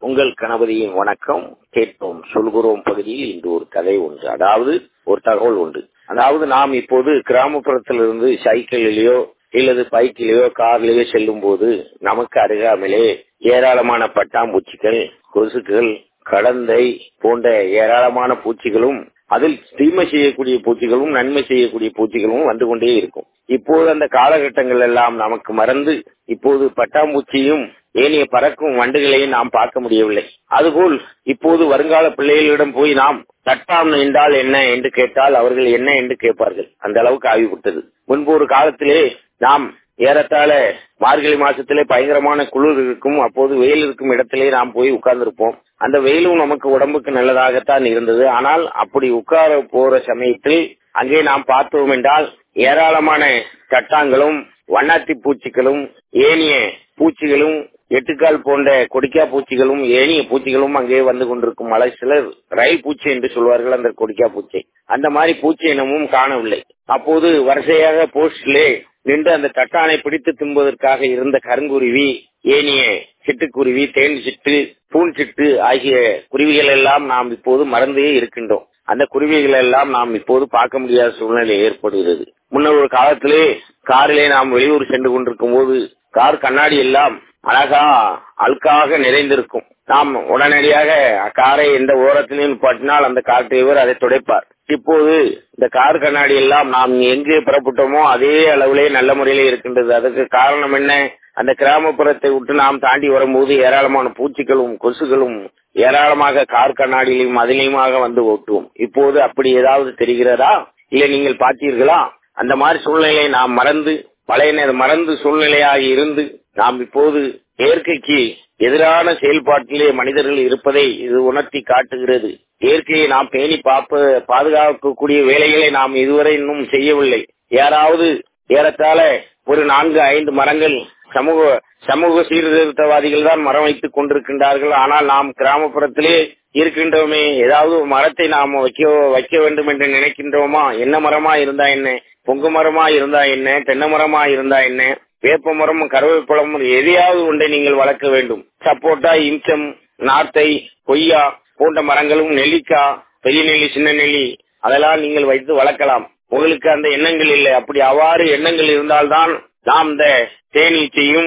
உங்கள் கணபதியின் வணக்கம் கேட்போம் சொல்கிறோம் பகுதியில் இன்று ஒரு கதை ஒன்று அதாவது ஒரு தகவல் உண்டு அதாவது நாம் இப்போது கிராமப்புறத்திலிருந்து சைக்கிளிலேயோ இல்லது பைக்கிலேயோ கார்லயோ செல்லும் போது நமக்கு அருகாமலே ஏராளமான பட்டாம்பூச்சிகள் கொசுக்கள் கடந்தை போன்ற ஏராளமான பூச்சிகளும் அதில் தீமை செய்யக்கூடிய பூச்சிகளும் நன்மை செய்யக்கூடிய பூச்சிகளும் வந்து கொண்டே இருக்கும் இப்போது அந்த காலகட்டங்கள் எல்லாம் நமக்கு மறந்து இப்போது பட்டாம்பூச்சியும் ஏனைய பறக்கும் வண்டுகளையும் நாம் பார்க்க முடியவில்லை அதுபோல் இப்போது வருங்கால பிள்ளைகளிடம் போய் நாம் தட்டாம் என்றால் என்ன என்று கேட்டால் அவர்கள் என்ன என்று கேட்பார்கள் அந்த அளவுக்கு ஆகிவிட்டது முன்பு ஒரு காலத்திலே நாம் ஏறத்தாழ மார்கழி மாசத்திலே பயங்கரமான குளிர் இருக்கும் அப்போது வெயில் இருக்கும் இடத்திலே நாம் போய் உட்கார்ந்திருப்போம் அந்த வெயிலும் நமக்கு உடம்புக்கு நல்லதாகத்தான் இருந்தது ஆனால் அப்படி உட்கார போற சமயத்தில் அங்கே நாம் பார்த்தோம் என்றால் ஏராளமான தட்டாங்களும் வண்ணாத்தி பூச்சிகளும் ஏனிய பூச்சிகளும் எட்டுக்கால் போன்ற கொடிக்கா பூச்சிகளும் ஏனிய பூச்சிகளும் அங்கே வந்து கொண்டிருக்கும் மலை சிலர் ரயில் பூச்சி என்று சொல்வார்கள் அந்த கொடிக்கா பூச்சி அந்த மாதிரி பூச்சி இனமும் காணவில்லை அப்போது வரிசையாக போஸ்டிலே நின்று அந்த தட்டானை பிடித்து தின்பதற்காக இருந்த கருங்குருவி ஏனிய சிட்டுக்குருவி தேன் சிட்டு பூன் சிட்டு ஆகிய குருவிகள் எல்லாம் நாம் இப்போது மறந்தே இருக்கின்றோம் அந்த குருவிகள் எல்லாம் நாம் இப்போது பார்க்க முடியாத சூழ்நிலை ஏற்படுகிறது முன்னர் ஒரு காலத்திலே காரிலே நாம் வெளியூர் சென்று கொண்டிருக்கும் போது கார் கண்ணாடி எல்லாம் அழகா அழுக்காக நிறைந்திருக்கும் நாம் உடனடியாக காரை எந்த ஓரத்திலையும் பட்டினால் அந்த கார் டிரைவர் அதை துடைப்பார் இப்போது இந்த கார் கண்ணாடி எல்லாம் நாம் எங்கே புறப்பட்டோமோ அதே அளவிலே நல்ல முறையிலே இருக்கின்றது அதற்கு காரணம் என்ன அந்த கிராமப்புறத்தை விட்டு நாம் தாண்டி வரும்போது ஏராளமான பூச்சிகளும் கொசுகளும் ஏராளமாக கார் கண்ணாடியிலும் அதிலையுமாக வந்து ஓட்டுவோம் இப்போது அப்படி ஏதாவது தெரிகிறதா இல்லை நீங்கள் பார்த்தீர்களா அந்த மாதிரி சூழ்நிலையை நாம் மறந்து பழைய மறந்து சூழ்நிலையாக இருந்து நாம் இப்போது இயற்கைக்கு எதிரான செயல்பாட்டிலே மனிதர்கள் இருப்பதை இது உணர்த்தி காட்டுகிறது இயற்கையை நாம் பேணி பார்ப்ப பாதுகாக்கக்கூடிய வேலைகளை நாம் இதுவரை இன்னும் செய்யவில்லை யாராவது ஏறத்தாழ ஒரு நான்கு ஐந்து மரங்கள் சமூக சமூக சீர்திருத்தவாதிகள் தான் மரம் வைத்துக் கொண்டிருக்கின்றார்கள் ஆனால் நாம் கிராமப்புறத்திலே இருக்கின்றோமே ஏதாவது மரத்தை நாம் வைக்க வைக்க வேண்டும் என்று நினைக்கின்றோமா என்ன மரமா இருந்தா என்ன பொங்கு மரமா இருந்தா என்ன தென்னை மரமா இருந்தா என்ன வேப்ப மரம் கருவேப்பழம் எதையாவது ஒன்றை நீங்கள் வளர்க்க வேண்டும் சப்போட்டா இம்சம் நார்த்தை கொய்யா போன்ற மரங்களும் நெல்லிக்காய் பெரிய நெல்லி சின்ன நெல்லி அதெல்லாம் நீங்கள் வைத்து வளர்க்கலாம் உங்களுக்கு அந்த எண்ணங்கள் இல்லை அப்படி அவ்வாறு எண்ணங்கள் இருந்தால்தான் நாம் இந்த தேனீச்சையும்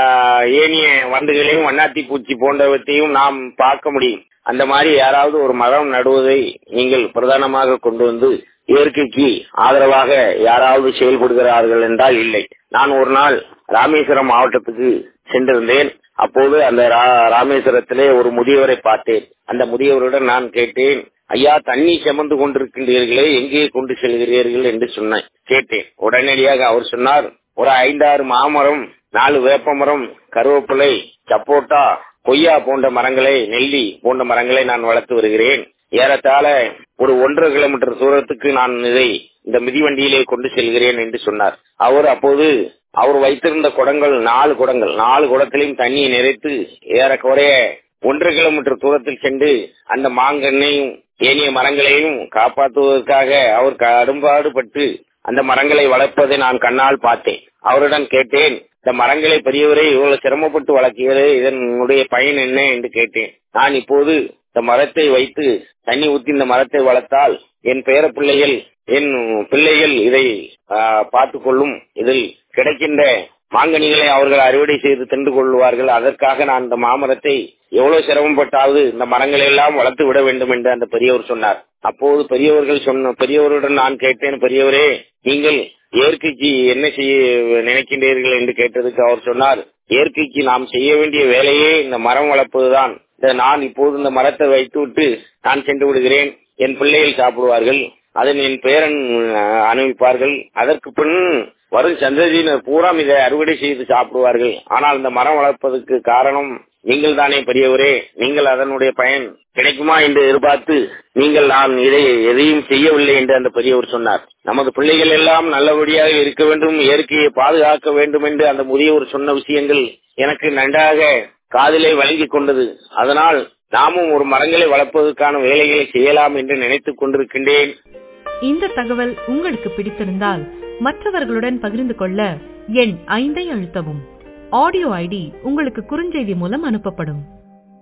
ஏனிய வண்டுகளையும் வண்ணாத்தி பூச்சி போன்றவற்றையும் நாம் பார்க்க முடியும் அந்த மாதிரி யாராவது ஒரு மரம் நடுவதை நீங்கள் பிரதானமாக கொண்டு வந்து இயற்கைக்கு ஆதரவாக யாராவது செயல்படுகிறார்கள் என்றால் இல்லை நான் ஒரு நாள் ராமேஸ்வரம் மாவட்டத்துக்கு சென்றிருந்தேன் அப்போது அந்த ராமேஸ்வரத்திலே ஒரு முதியவரை பார்த்தேன் அந்த முதியவருடன் நான் கேட்டேன் ஐயா தண்ணி செமந்து கொண்டிருக்கின்றீர்களே எங்கே கொண்டு செல்கிறீர்கள் என்று சொன்னேன் கேட்டேன் உடனடியாக அவர் சொன்னார் ஒரு ஐந்தாறு மாமரம் நாலு வேப்பமரம் கருவேப்பிலை சப்போட்டா கொய்யா போன்ற மரங்களை நெல்லி போன்ற மரங்களை நான் வளர்த்து வருகிறேன் ஏறத்தாழ ஒரு ஒன்றரை கிலோமீட்டர் தூரத்துக்கு நான் இதை இந்த மிதிவண்டியிலே கொண்டு செல்கிறேன் என்று சொன்னார் அவர் அப்போது அவர் வைத்திருந்த குடங்கள் நாலு குடங்கள் நாலு குடத்திலையும் தண்ணியை நிறைத்து ஏறக்குறைய ஒன்றரை கிலோமீட்டர் தூரத்தில் சென்று அந்த மாங்கன்னையும் ஏனைய மரங்களையும் காப்பாற்றுவதற்காக அவர் கடும்பாடுபட்டு அந்த மரங்களை வளர்ப்பதை நான் கண்ணால் பார்த்தேன் அவரிடம் கேட்டேன் இந்த மரங்களை பெரியவரை இவ்வளவு சிரமப்பட்டு வளர்க்கிறது இதனுடைய பயன் என்ன என்று கேட்டேன் நான் இப்போது இந்த மரத்தை வைத்து தண்ணி ஊத்தி இந்த மரத்தை வளர்த்தால் என் பேர பிள்ளைகள் என் பிள்ளைகள் இதை பார்த்துக் கொள்ளும் இதில் கிடைக்கின்ற மாங்கனிகளை அவர்கள் அறுவடை செய்து தின்று கொள்வார்கள் அதற்காக நான் இந்த மாமரத்தை எவ்வளவு சிரமப்பட்டாவது இந்த மரங்களை எல்லாம் வளர்த்து விட வேண்டும் என்று அந்த பெரியவர் சொன்னார் அப்போது பெரியவர்கள் சொன்ன பெரியவருடன் நான் கேட்டேன் பெரியவரே நீங்கள் இயற்கைக்கு என்ன செய்ய நினைக்கின்றீர்கள் என்று கேட்டதுக்கு அவர் சொன்னார் இயற்கைக்கு நாம் செய்ய வேண்டிய வேலையே இந்த மரம் வளர்ப்பதுதான் நான் இப்போது இந்த மரத்தை வைத்துவிட்டு நான் சென்று விடுகிறேன் என் பிள்ளைகள் சாப்பிடுவார்கள் அதன் என் பேரன் அனுபவிப்பார்கள் அதற்கு பின் வரும் சந்ததியினர் பூரா இதை அறுவடை செய்து சாப்பிடுவார்கள் ஆனால் இந்த மரம் வளர்ப்பதற்கு காரணம் நீங்கள் தானே பெரியவரே நீங்கள் அதனுடைய பயன் கிடைக்குமா என்று எதிர்பார்த்து நீங்கள் நான் இதை எதையும் செய்யவில்லை என்று அந்த பெரியவர் சொன்னார் நமது பிள்ளைகள் எல்லாம் நல்லபடியாக இருக்க வேண்டும் இயற்கையை பாதுகாக்க வேண்டும் என்று அந்த முதியவர் சொன்ன விஷயங்கள் எனக்கு நன்றாக காதிலே வழங்கிக் கொண்டது அதனால் நாமும் ஒரு மரங்களை வளர்ப்பதற்கான வேலைகளை செய்யலாம் என்று நினைத்துக் கொண்டிருக்கின்றேன் இந்த தகவல் உங்களுக்கு பிடித்திருந்தால் மற்றவர்களுடன் பகிர்ந்து கொள்ள எண் ஐந்தை அழுத்தவும் ஆடியோ ஐடி உங்களுக்கு குறுஞ்செய்தி மூலம் அனுப்பப்படும்